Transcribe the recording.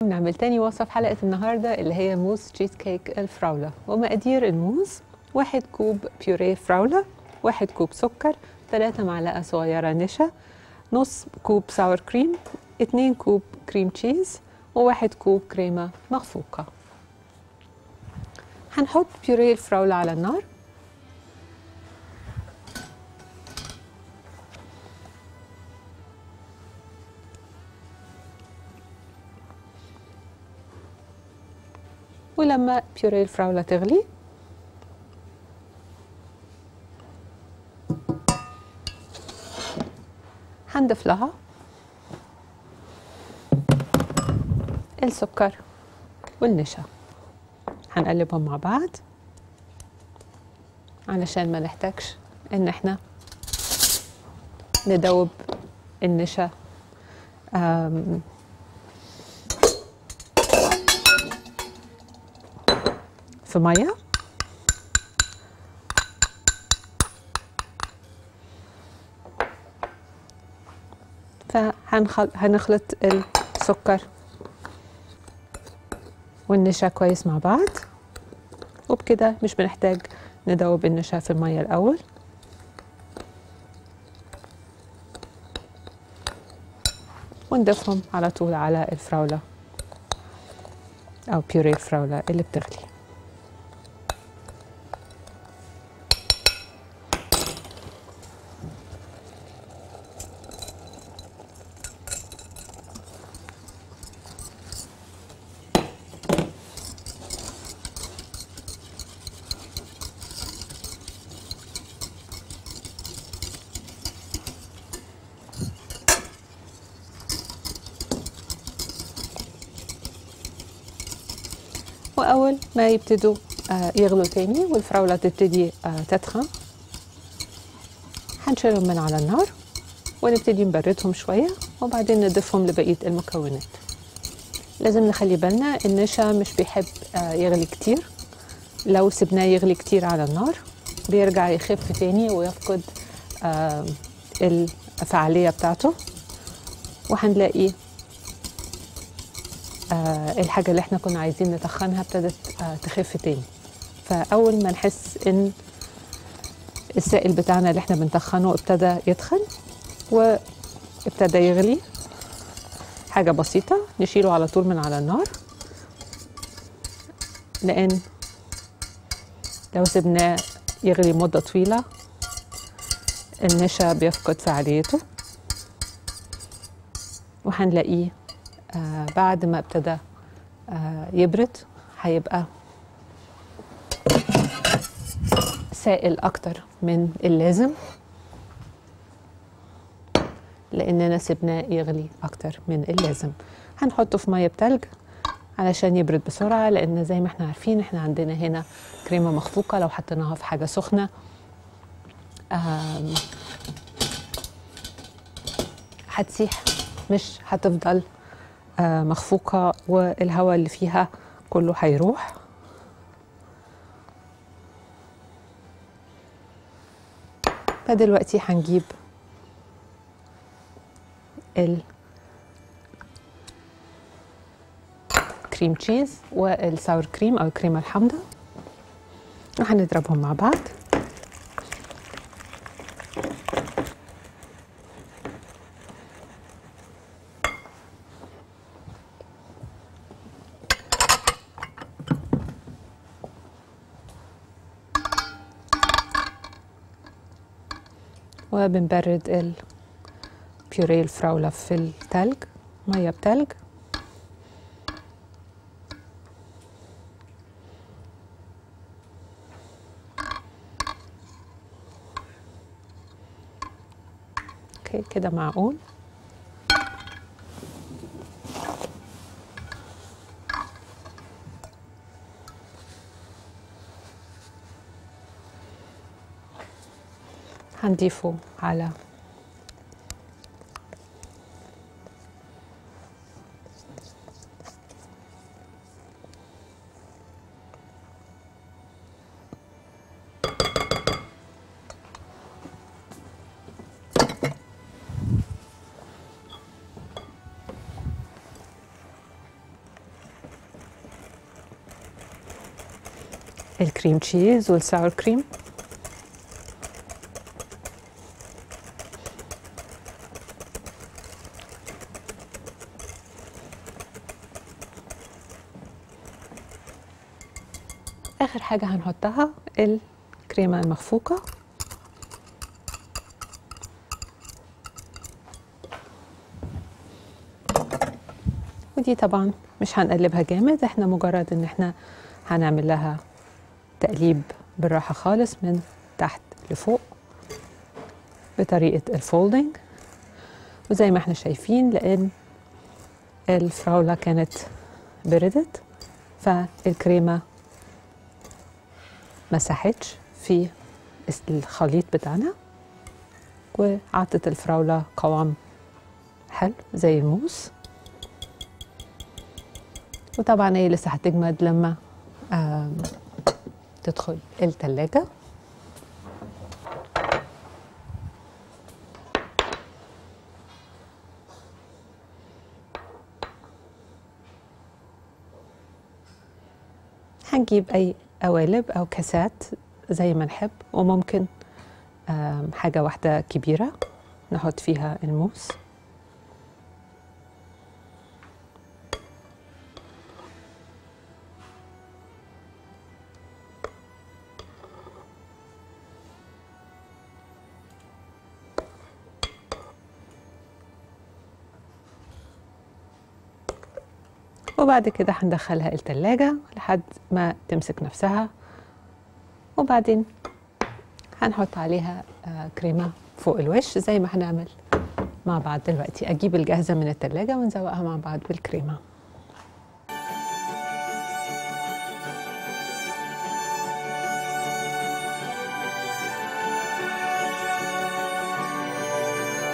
نعمل تاني وصفة في حلقة النهاردة اللي هي موز تشيز كيك الفراولة ومقادير الموز واحد كوب بيوريه فراولة واحد كوب سكر ثلاثة معلقة صغيرة نشا نص كوب ساور كريم اتنين كوب كريم تشيز وواحد كوب كريمة مخفوقة هنحط بيوريه الفراولة على النار ولما بيوريه الفراولة تغلي هنضيف لها السكر والنشا هنقلبهم مع بعض علشان ما نحتاجش ان احنا ندوب النشا آم، في ميه فهنخلط السكر والنشا كويس مع بعض وبكده مش بنحتاج ندوب النشا في الميه الاول ونضيفهم على طول على الفراوله او بيوري الفراوله اللي بتغلي واول ما يبتدوا آه، يغلوا تاني والفراوله تبتدي آه، تتخن هنشيلهم من على النار ونبتدي نبردهم شويه وبعدين نضيفهم لبقيه المكونات لازم نخلي بالنا النشا مش بيحب آه، يغلي كتير لو سبناه يغلي كتير على النار بيرجع يخف تاني ويفقد آه، الفعاليه بتاعته وهنلاقي آه الحاجة اللي احنا كنا عايزين نتخنها ابتدت آه تخف تاني فأول ما نحس إن السائل بتاعنا اللي احنا بنتخنه ابتدى يتخن وابتدى يغلي حاجة بسيطة نشيله على طول من على النار لأن لو سبناه يغلي مدة طويلة النشا بيفقد فعاليته وهنلاقيه آه بعد ما ابتدى آه يبرد هيبقى سائل اكتر من اللازم لاننا سيبناه يغلي اكتر من اللازم هنحطه في ميه بتلج علشان يبرد بسرعه لان زي ما احنا عارفين احنا عندنا هنا كريمه مخفوقه لو حطيناها في حاجه سخنه آم، هتسيح مش هتفضل آه، مخفوقة والهواء اللي فيها كله هيروح فدلوقتي هنجيب ال كريم تشيز والساور كريم او الكريمه الحامضه وهنضربهم مع بعض وبنبرد البيوريه الفراولة في التلج مية بتلج اوكي كده معقول هنضيفه على الكريم تشيز والساور كريم اخر حاجه هنحطها الكريمه المخفوقه ودي طبعا مش هنقلبها جامد احنا مجرد ان احنا هنعمل لها تقليب بالراحه خالص من تحت لفوق بطريقه الفولدنج وزي ما احنا شايفين لان الفراوله كانت بردت فالكريمه مسحتش في الخليط بتاعنا وعطت الفراولة قوام حلو زي الموس وطبعا هي لسه هتجمد لما آم، تدخل التلاجة هنجيب أي قوالب أو كاسات زي ما نحب وممكن آم، حاجة واحدة كبيرة نحط فيها الموس وبعد كده هندخلها التلاجة لحد ما تمسك نفسها وبعدين هنحط عليها آه، كريمة فوق الوش زي ما هنعمل مع بعض دلوقتي أجيب الجاهزة من التلاجة ونزوقها مع بعض بالكريمة